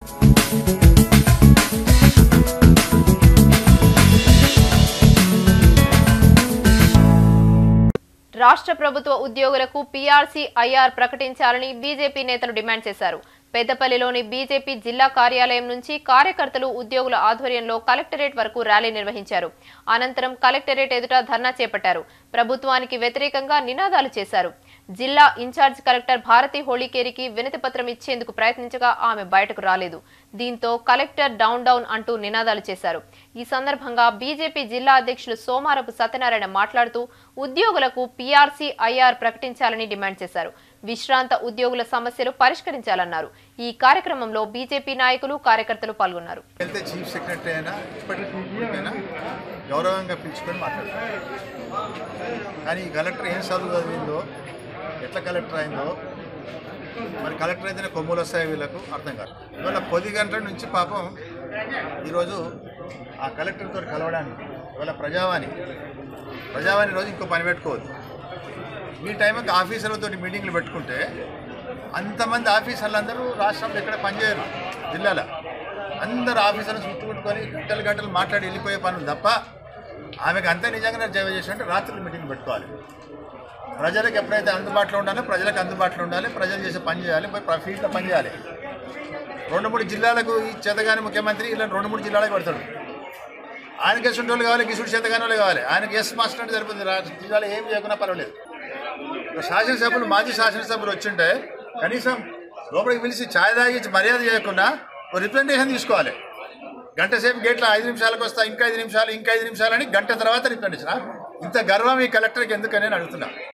రాష్ట్ర ప్రభుత్వ ఉద్యోగులకు పీఆర్సీ ఐఆర్ ప్రకటించాలని బీజేపీ నేతలు డిమాండ్ చేశారు పెద్దపల్లిలోని బీజేపీ జిల్లా కార్యాలయం నుంచి కార్యకర్తలు ఉద్యోగుల ఆధ్వర్యంలో కలెక్టరేట్ వరకు ర్యాలీ నిర్వహించారు అనంతరం కలెక్టరేట్ ఎదుట ధర్నా చేపట్టారు ప్రభుత్వానికి వ్యతిరేకంగా నినాదాలు చేశారు జిల్లా ఇన్ఛార్జ్ కలెక్టర్ భారతి హోళీకేరికి వినతి పత్రం ఇచ్చేందుకు ప్రయత్నించగా ఆమె బయటకు రాలేదు దీంతో కలెక్టర్ డౌన్ డౌన్ అంటూ నినాదాలు చేశారు ఈ సందర్భంగా బీజేపీ జిల్లా అధ్యక్షులు సోమారపు సత్యనారాయణ మాట్లాడుతూ ఉద్యోగులకు పీఆర్సీ ఐఆర్ ప్రకటించాలని డిమాండ్ చేశారు విశ్రాంత ఉద్యోగుల సమస్యలు పరిష్కరించాలన్నారు ఈ కార్యక్రమంలో బీజేపీ నాయకులు కార్యకర్తలు పాల్గొన్నారు వెళ్తే చీఫ్ సెక్రటరీ అయినా ఇప్పటికైనా గౌరవంగా పిలుచుకొని మాట్లాడతారు కానీ ఈ కలెక్టర్ ఏం చదువు చదివిందో ఎట్లా కలెక్టర్ అయిందో మరి కలెక్టర్ అయితేనే కొమ్ములు వస్తాయి వీళ్ళకు అర్థం కాదు ఇవాళ పది గంటల నుంచి పాపం ఈరోజు ఆ కలెక్టర్తో కలవడానికి ఇవాళ ప్రజావాణి ప్రజావాణి రోజు ఇంకో పని పెట్టుకోవద్దు ఈ టైంకి ఆఫీసర్లతో మీటింగ్లు పెట్టుకుంటే అంతమంది ఆఫీసర్లు అందరూ రాష్ట్రంలో ఎక్కడ పనిచేయరు జిల్లాలో అందరు ఆఫీసర్లు చుట్టుముట్టుకొని గంటలు గంటలు మాట్లాడి వెళ్ళిపోయే పనులు తప్ప ఆమెకు అంతే నిజంగా సేవ చేసినట్టు రాత్రులు మీటింగ్ పెట్టుకోవాలి ప్రజలకు ఎప్పుడైతే అందుబాటులో ఉండాలో ప్రజలకు అందుబాటులో ఉండాలి ప్రజలు చేసే పని చేయాలి పోయి ఫీల్డ్లో పని చేయాలి రెండు మూడు జిల్లాలకు ఈ చేతగాని ముఖ్యమంత్రి ఇలా రెండు మూడు జిల్లాలకు పెడతాడు ఆయనకి ఎసుంటి వాళ్ళు కావాలి గిసుడు చేతగాని వాళ్ళు కావాలి ఆయనకి ఎస్ మాస్టర్ అంటే సరిపోతుంది రా- జిల్లాలో ఏం చేయకున్నా పర్వాలేదు ఒక శాసనసభ్యులు మాజీ శాసనసభ్యులు వచ్చింటే కనీసం లోపలికి పిలిచి ఛాయ్ తాగించి మర్యాద చేయకుండా ఒక రిప్రజెంటేషన్ తీసుకోవాలి గంట సేపు గేట్లో ఐదు నిమిషాలకు వస్తా ఇంకా ఐదు నిమిషాలు ఇంకా ఐదు నిమిషాలు అని గంట తర్వాత రిప్రజెంటేషన్ ఇంత గర్వం ఈ కలెక్టర్కి ఎందుకని నేను అడుగుతున్నా